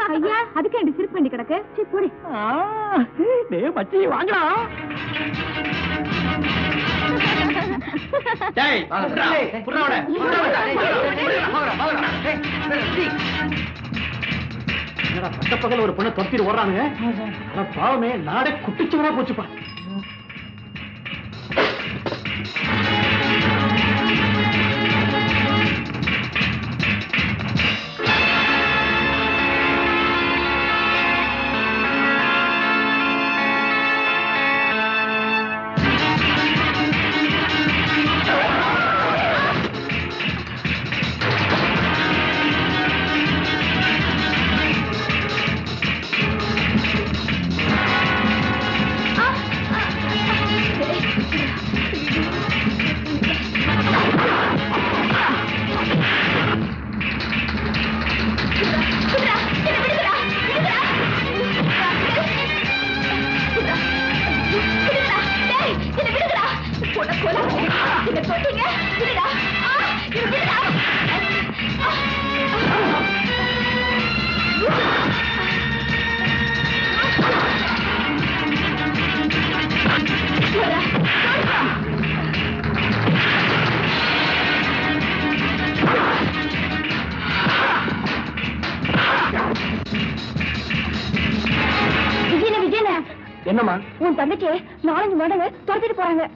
ஐயா அதுக்கு ரெண்டு சிரிப்பு பண்ணி கிடக்கு சரி போடி டே மச்சி வாங்கடா டேய் புறா புறாவோட என்னடா பட்ட பகல் ஒரு பொண்ணை தொத்திட்டு ஓடுறானுங்க அட பாவமே நாடே குட்டிச்சுவனா போச்சுப்பா விஜயன விஜயன என்னம்மா உன் தங்கச்சி நாலஞ்சு மடங்கு துரத்திட்டு போறாங்க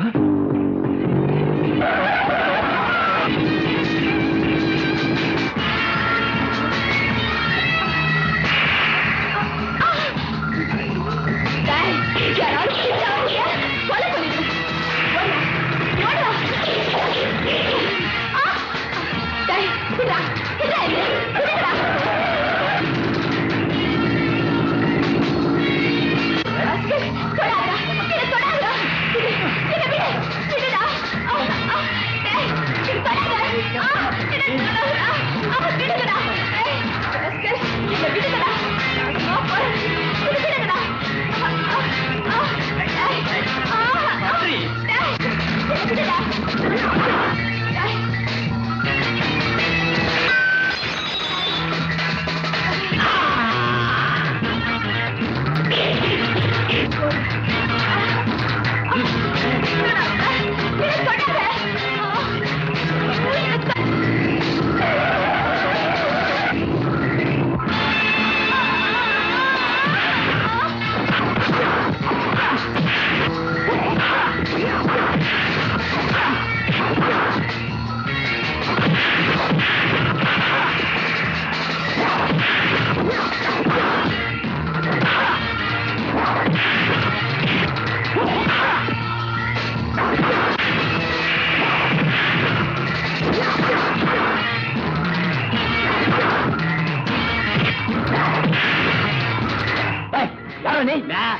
யாரோ நீ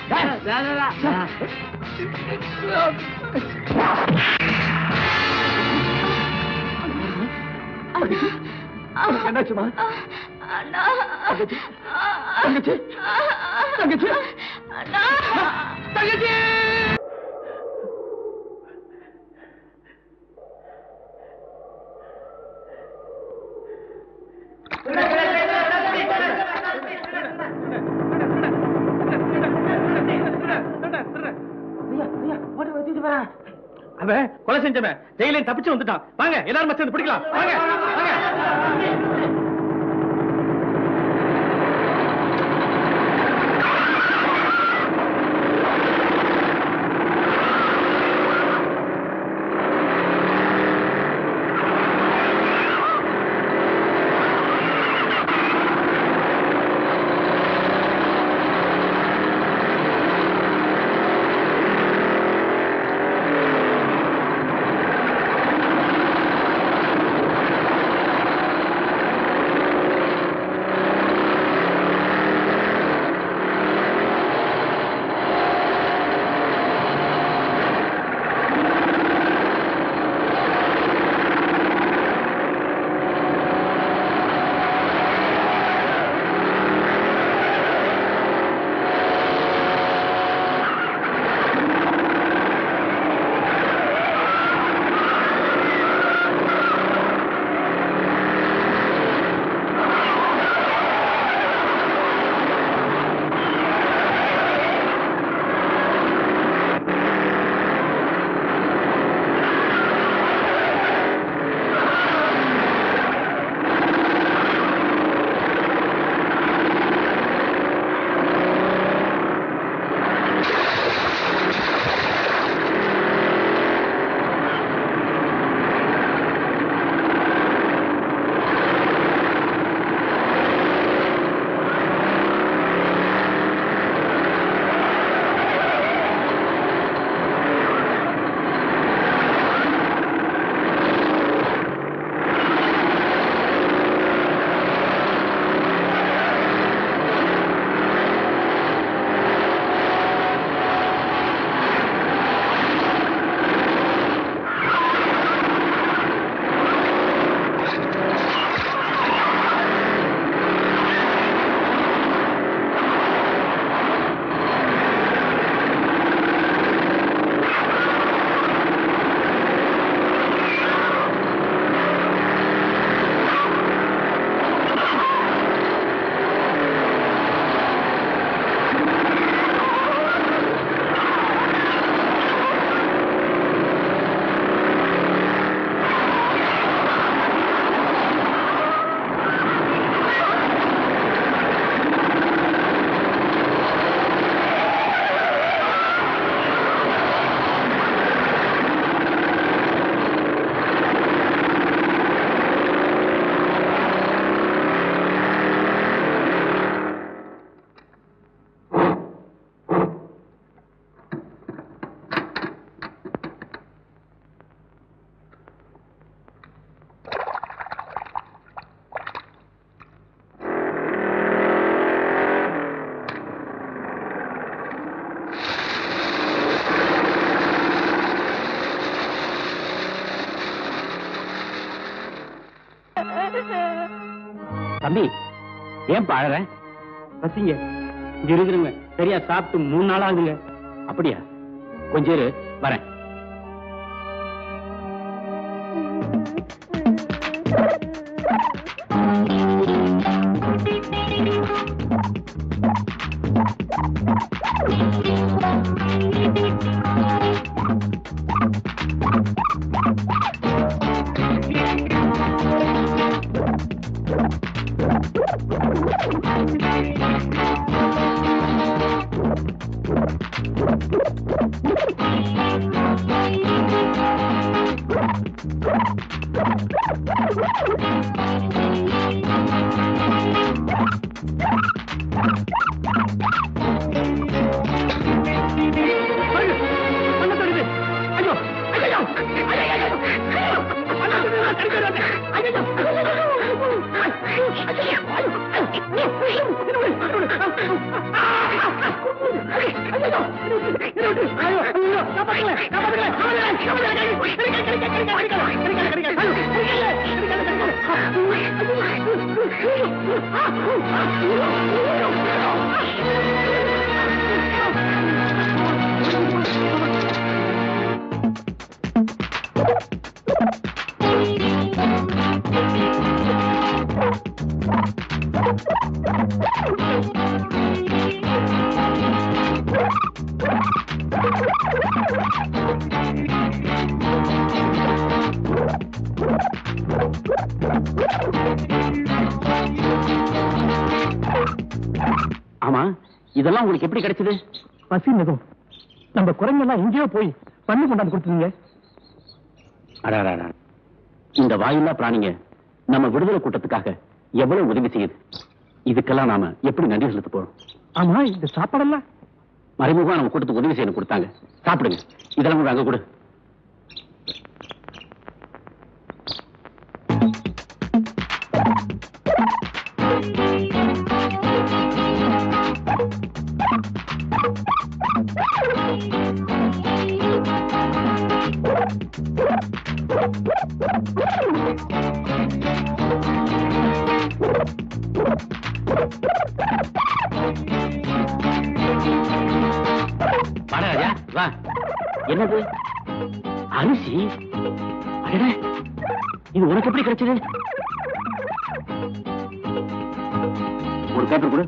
என்னாச்சுமா தங்கச்சி தங்கச்சி தங்கச்சி தங்கச்சி அவன் கொலை செஞ்சவன் ஜெயிலையும் தப்பிச்சு வந்துட்டான் வாங்க எல்லாரும் சேர்ந்து பிடிக்கலாம் வாங்க வாங்க தம்பி ஏன் அழற பசிங்க இங்க இருக்கிறவங்க சரியா சாப்பிட்டு மூணு நாள் ஆகுதுங்க அப்படியா கொஞ்சம் இரு வரேன் ஆமா இதெல்லாம் உங்களுக்கு எப்படி கிடைச்சது பசி மிகவும் நம்ம குரங்கெல்லாம் எங்கேயோ போய் பண்ணி கொண்டாந்து கொடுத்துருங்க அடாடாடா இந்த வாயில்லா பிராணிங்க நம்ம விடுதலை கூட்டத்துக்காக எவ்வளவு உதவி செய்யுது இதுக்கெல்லாம் நாம எப்படி நன்றி செலுத்த போறோம் ஆமா இந்த சாப்பாடெல்லாம் மறைமுகமா நம்ம கூட்டத்துக்கு உதவி செய்யணும் கொடுத்தாங்க சாப்பிடுங்க இதெல்லாம் கூட அங்க கொடு வாடா ராஜா வா என்னது அரிசி அடடே, இது உனக்கு எப்படி கிடைச்சது ஒரு பேப்பர் கொடு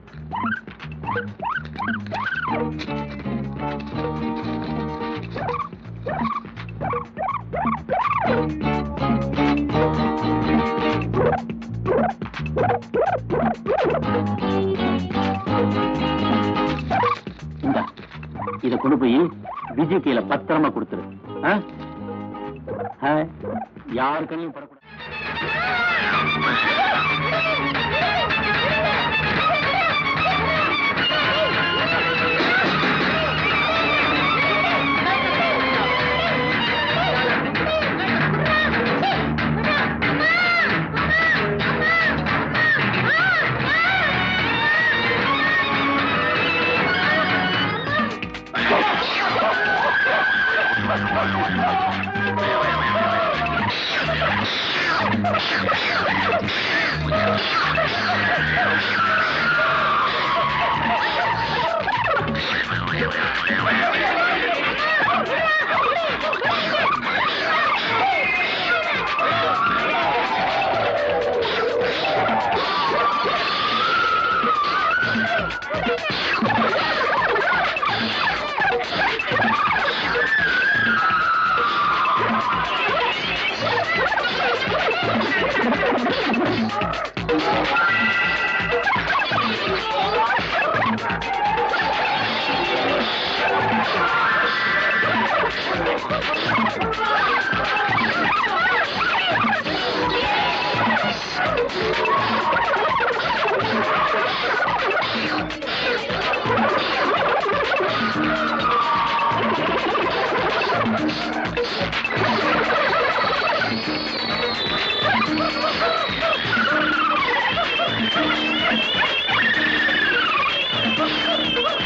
இந்தா இத கொண்டு போய் விஜய் கையில பத்திரமா கொடுத்துரு ஆ? ஆ, யாரு கண்ணையும் படக்கூடாது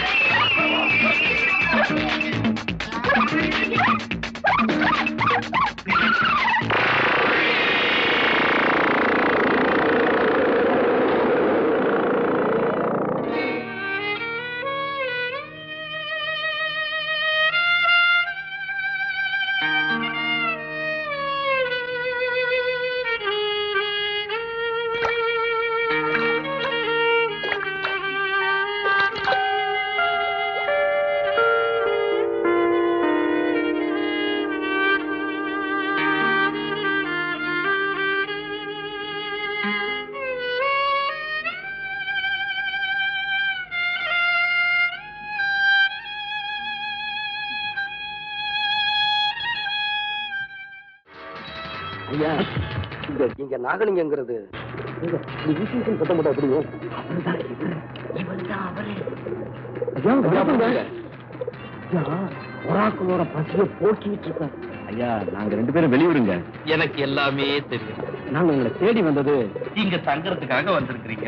Thank you. ஐயா இங்க இங்க நாகலிங்கங்கிறது சத்தம் போட்டா எப்படி புறாக்களோட பசிய போக்கிட்டு இருக்காரு ஐயா நாங்க ரெண்டு பேரும் வெளியூருங்க எனக்கு எல்லாமே தெரியும் நாங்க உங்களை தேடி வந்தது இங்க தங்கறதுக்காக வந்திருக்கிறீங்க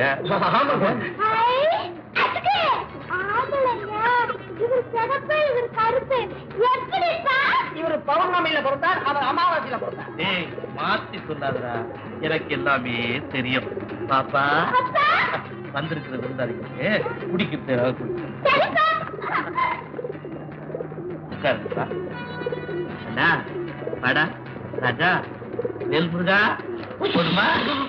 இவர் சிறப்பு இவர் கருப்பு எப்படிப்பா இவர் பௌர்ணமியில பிறந்தார் அவர் அமாவாசையில பிறந்தார் டேய் மாத்தி சொல்லாதடா எனக்கு எல்லாமே தெரியும் பாப்பா அப்பா வந்திருக்கிற விருந்தாளிக்கு குடிக்கிறது ஏதாவது குடி. சரிப்பா உட்காருங்கப்பா அண்ணா வாடா ராஜா வேல் முருகா போதுமா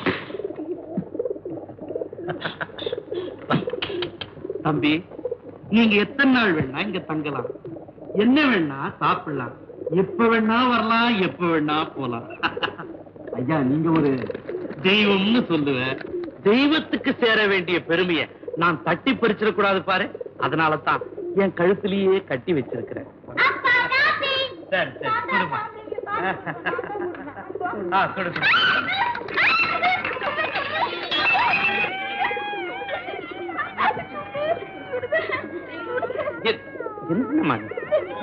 தம்பி நீங்க எத்தனை நாள் வேணா இங்க தங்கலாம் என்ன வேணா சாப்பிடலாம் எப்ப வேணா வரலாம் எப்ப வேணா போலாம் ஐயா நீங்க ஒரு தெய்வம்னு சொல்லுவேன் தெய்வத்துக்கு சேர வேண்டிய பெருமைய நான் தட்டி பறிச்சிட கூடாது பாரு அதனால தான் என் கழுத்திலேயே கட்டி வச்சிருக்கிறேன் அப்பா காபி சரி சரி கொடுமா ஆ கொடு கொடு. எ- என்னம்மா இது?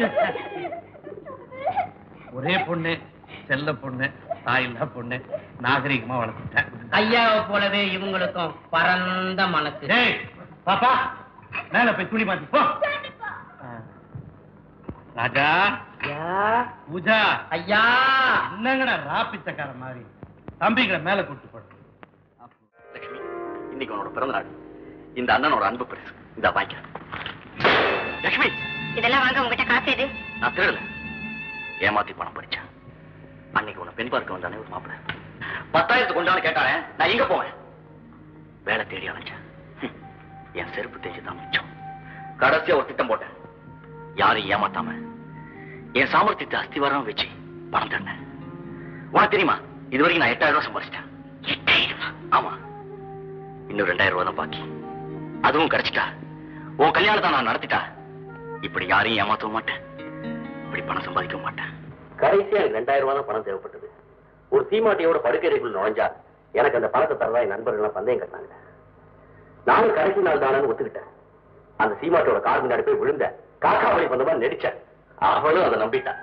ஒரே பொண்ணு செல்ல பொண்ணு தாயில்லா பொண்ணு நாகரிகமா வளர்த்துட்டேன் ஐயாவை போலவே இவங்களுக்கும் பரந்த மனசு டேய் பாப்பா மேல போய் துணி மாத்தி போ ஆ. ராஜா பூஜா ஐயா என்னங்கடா ராப்பிச்சக்கார மாதிரி தம்பிகளை மேல கூட்டு போடு லட்சுமி இன்னைக்கு உன்னோட பிறந்த நாள் இந்த அண்ணனோட அன்பு பரிசு இந்த வாங்கிக்க லட்சுமி இதெல்லாம் வாங்க உங்ககிட்ட காசு எது நான் திருடல ஏமாத்தி பணம் பறிச்சேன் அன்னைக்கு உன்னை பெண் பார்க்க வந்தானே ஒரு மாப்பிள பத்தாயிரத்து கொண்டான்னு கேட்டானே நான் எங்க போவேன் வேலை தேடி அலைஞ்சேன் ஹம், என் செருப்பு தேஞ்சு தான் மிச்சம் கடைசியா ஒரு திட்டம் போட்டேன் யாரையும் ஏமாத்தாம என் சாமர்த்தியத்தை அஸ்திவாரம் வச்சு பணம் தந்தேன் உனக்கு தெரியுமா இது வரைக்கும் நான் எட்டாயிரம் ரூபாய் சம்பாதிச்சிட்டேன் எட்டாயிரம் ஆமா இன்னும் ரெண்டாயிரம் ரூபாய் தான் பாக்கி அதுவும் கிடைச்சிட்டா உன் கல்யாணத்தை நான் நடத்திட்டா இப்படி யாரையும் ஏமாத்தவும் மாட்டேன் இப்படி பணம் சம்பாதிக்கவும் மாட்டேன் கடைசியா எனக்கு ரெண்டாயிரம் ரூபாய் தான் பணம் தேவைப்பட்டது ஒரு சீமாட்டியோட படுக்கைக்குள் நுழைஞ்சா எனக்கு அந்த பணத்தை தரதா என் நண்பர்கள் எல்லாம் பந்தயம் கட்டினாங்க நானும் கடைசி நாள் தானு ஒத்துக்கிட்டேன் அந்த சீமாட்டியோட கார் முன்னாடி போய் விழுந்த காக்கா வழி வந்த மாதிரி நடிச்சேன் அவளும் அதை நம்பிட்டான்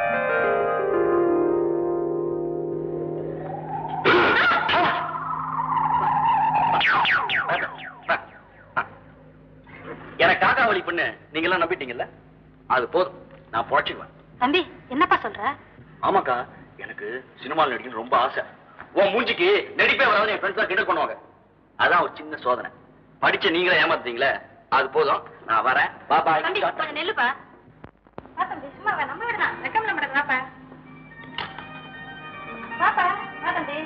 எனக்கு காக்கா வழி பண்ணு நீங்க எல்லாம் நம்பிட்டீங்கல்ல அது போதும் நான் பொழைச்சிக்குவேன் தம்பி என்னப்பா சொல்ற ஆமாக்கா எனக்கு சினிமாவில் நடிக்கணும் ரொம்ப ஆசை உன் மூஞ்சிக்கு நடிப்பே வராது என் ஃப்ரெண்ட்ஸ் கிண்டல் பண்ணுவாங்க அதான் ஒரு சின்ன சோதனை படிச்ச நீங்களே ஏமாத்தீங்களே அது போதும் நான் வரேன் பா பாய் தம்பி கொஞ்சம் நெல்லுப்பா வா தம்பி சும்மா வா நம்ம விடலாம் வெக்கம் நம்ம வாப்பா வாப்பா வா தம்பி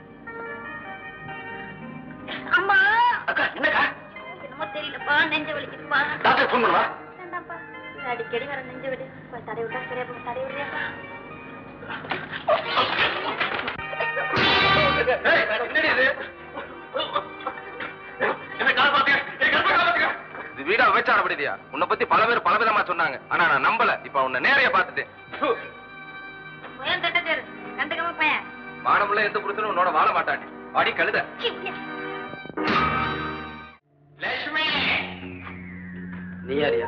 அம்மா அக்கா என்னக்கா என்னமோ தெரியலப்பா நெஞ்ச வலிக்குதுப்பா டாக்டர் ஃபோன் பண்ணுவா வேண்டாம்ப்பா இது அடிக்கடி வர நெஞ்ச வலி கொஞ்சம் தடை விட்டா சரியா போகும் தடை விடுறியாப்பா ஏய், என்னடி இது? என்ன காப்பாத்துங்க ஏய், கருப்பா காப்பாத்துங்க இது வீடா விபச்சாரம் படிதியா உன்னை பத்தி பல பேர் பல விதமா சொன்னாங்க ஆனா நான் நம்பல இப்ப உன்னை நேரைய பார்த்துட்டேன் ப்பு. பயம் தட்டச்சாரு கண்டுக்காம பையன் மானமுள்ள எந்த புருஷனும் உன்னோட வாழ மாட்டாண்டி அடி கழுத சீ, உய்யா. லட்சுமி நீ யாரியா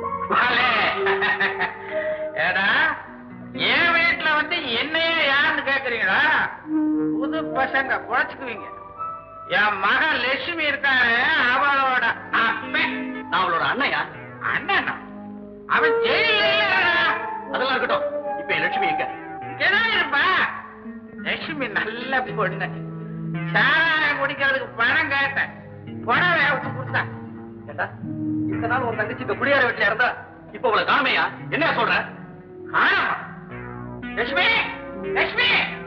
ஏடா என் வீட்டுல வந்து என்னையே யாருன்னு கேக்குறீங்களா புது பசங்க குழைச்சுக்குவீங்க என் மகன் லட்சுமி இருக்காரு அவளோட அப்பன் நான் அவளோட அண்ணையா அண்ணனா அவன் ஜெயில அதெல்லாம் இருக்கட்டும் இப்ப என் லட்சுமி எங்க இங்கதான் இருப்பா லட்சுமி நல்ல பொண்ணு சாராயம் குடிக்கிறதுக்கு பணம் கேட்டேன் புடவை அவத்து கொடுத்தா ஏண்டா இத்தனை நாள் உன் தங்கச்சி இந்த குடியார வீட்டுல இருந்தா இப்ப அவளை காணுமையா என்ன சொல்ற ஆமா லட்சுமி லட்சுமி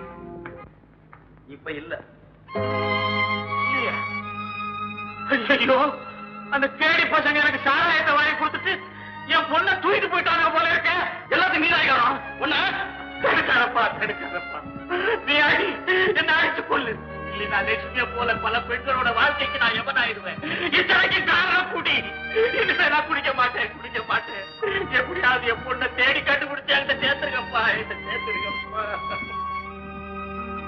இப்ப இல்ல இல்லையா? ஐயோ அந்த கேடி பசங்க எனக்கு சாராயத்தை வாங்கி கொடுத்துட்டு என் பொண்ணை தூக்கிட்டு போயிட்டாங்க போல இருக்க எல்லாத்தையும் நீதாயிக்கணும் ஒண்ணு தடுக்காதப்பா தடுக்காதப்பா நீ அடி என்ன அடிச்சு கொள்ளு இல்லை நான் லட்சுமிய போல பல பெண்களோட வாழ்க்கைக்கு நான் எவனாயிருவேன் இத்தனைக்கு காரணம் குடி இனிமே நான் குடிக்க மாட்டேன் குடிக்க மாட்டேன் எப்படியாவது என் பொண்ணை தேடி கண்டுபிடிச்சு என்கிட்ட சேர்த்துருக்கப்பா என்கிட்ட சேர்த்துருக்கப்பா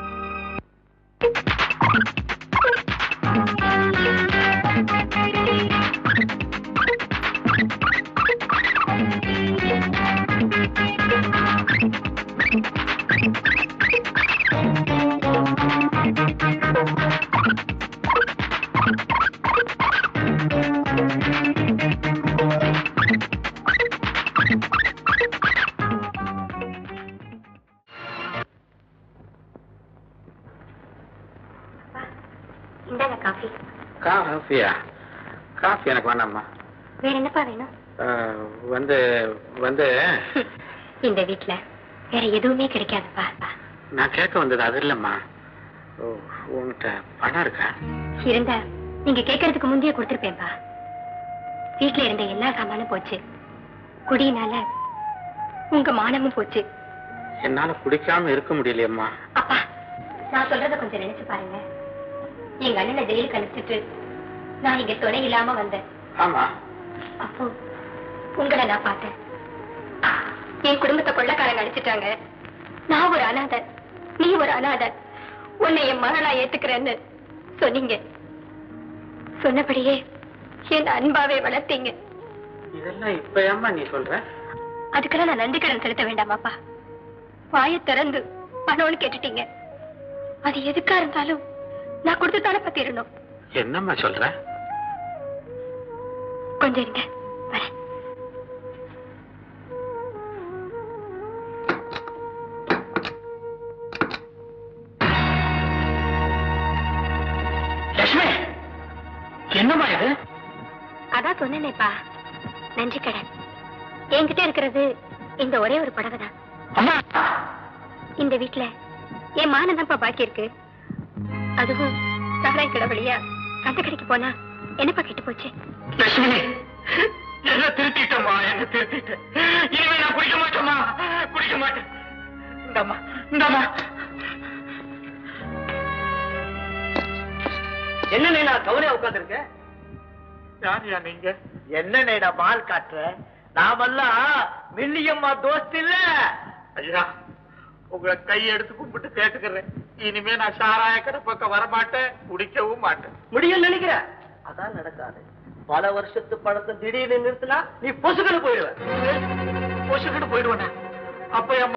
காஃபியா காஃபி எனக்கு வேணாம்மா வேற என்னப்பா வேணும் அஹ், வந்து வந்து இந்த வீட்ல வேற எதுவுமே கிடைக்காதுப்பா நான் கேட்க வந்தது அது இல்லம்மா ஓ, உன்கிட்ட பணம் இருக்கா இருந்தா நீங்க கேட்கறதுக்கு முந்தைய கொடுத்துருப்பேன்பா வீட்ல இருந்த எல்லா சாமானும் போச்சு குடியினால உங்க மானமும் போச்சு என்னால குடிக்காம இருக்க முடியலையம்மா அப்பா நான் சொல்றத கொஞ்சம் நினைச்சு பாருங்க எங்க அண்ணனை ஜெயிலுக்கு அனுப்பிச்சிட்டு நான் இங்க துணை இல்லாம வந்தேன் ஆமா அப்போ உங்களை நான் பார்த்தேன் என் குடும்பத்தை கொள்ளக்காரங்க அடிச்சிட்டாங்க நான் ஒரு அனாதை நீ ஒரு அனாதை உன்னை என் மகளா ஏத்துக்கிறேன்னு சொன்னீங்க சொன்னபடியே என் அன்பாவே வளர்த்தீங்க இதெல்லாம் இப்ப ஏம்மா நீ சொல்ற அதுக்கெல்லாம் நான் நன்றி கடன் செலுத்த வேண்டாமாப்பா வாயை திறந்து பணம்னு கேட்டுட்டீங்க அது எதுக்கா இருந்தாலும் நான் கொடுத்து தானே பத்திரணும் என்னம்மா சொல்ற கொஞ்சம் இருங்க வரேன் லட்சுமி என்னம்மா இது அதான் சொன்னேனேப்பா நன்றி கடன் என்கிட்ட இருக்கிறது இந்த ஒரே ஒரு புடவை தான் அம்மா இந்த வீட்ல என் மானம் தான்ப்பா பாக்கி இருக்கு அதுவும் சாராய் கடை வழியா சந்தை கடைக்கு போனா என்னப்பா கெட்டு போச்சு லட்சுமி என்ன திருத்திட்டம்மா என்ன திருத்திட்ட இனிமே நான் குடிக்க மாட்டேம்மா குடிக்க மாட்டேன் இந்தாம்மா இந்தாம்மா என்ன நான் கவலையா உட்காந்துருக்க யாரியா நீங்க என்ன நேடா மால் காட்டுற நாமெல்லாம் மில்லியம்மா தோஸ்து இல்ல ஐயா உங்களை கை எடுத்து கும்பிட்டு கேட்டுக்கிறேன் இனிமே நான் சாராய கடை பக்கம் வரமாட்டேன் குடிக்கவும் மாட்டேன் முடியும் நினைக்கிற அதான் நடக்காது பல வருஷத்து பழத்தை திடீர்னு நிறுத்தினா நீ பொசுக்கன்னு போயிடுவ பொசுக்கிட்டு போயிடுவேன் அப்ப என்